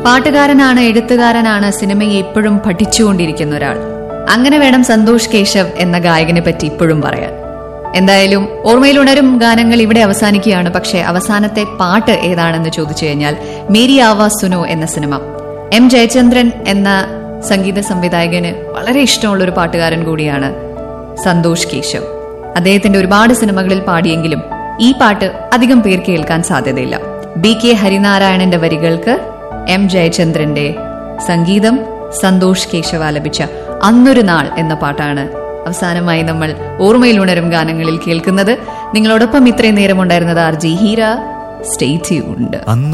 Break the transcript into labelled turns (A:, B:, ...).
A: പാട്ടുകാരനാണ് എഴുത്തുകാരനാണ് സിനിമയെ ഇപ്പോഴും പഠിച്ചുകൊണ്ടിരിക്കുന്ന ഒരാൾ അങ്ങനെ വേണം സന്തോഷ് കേശവ് എന്ന ഗായകനെ പറ്റി ഇപ്പോഴും പറയാൻ എന്തായാലും ഓർമ്മയിലുണരും ഗാനങ്ങൾ ഇവിടെ അവസാനിക്കുകയാണ് പക്ഷേ അവസാനത്തെ പാട്ട് ഏതാണെന്ന് ചോദിച്ചു കഴിഞ്ഞാൽ മേരി ആവാസ് സുനോ എന്ന സിനിമ എം ജയചന്ദ്രൻ എന്ന സംഗീത സംവിധായകന് വളരെ ഇഷ്ടമുള്ള ഒരു പാട്ടുകാരൻ കൂടിയാണ് സന്തോഷ് കേശവ് അദ്ദേഹത്തിന്റെ ഒരുപാട് സിനിമകളിൽ പാടിയെങ്കിലും ഈ പാട്ട് അധികം പേർ കേൾക്കാൻ സാധ്യതയില്ല ബി കെ ഹരിനാരായണന്റെ വരികൾക്ക് എം ജയചന്ദ്രന്റെ സംഗീതം സന്തോഷ് കേശവ് ആലപിച്ച അന്നൊരു നാൾ എന്ന പാട്ടാണ് അവസാനമായി നമ്മൾ ഓർമ്മയിൽ ഉണരും ഗാനങ്ങളിൽ കേൾക്കുന്നത് നിങ്ങളോടൊപ്പം ഇത്രയും നേരം ഉണ്ടായിരുന്നത് R G Heera stay tuned
B: അന്ന്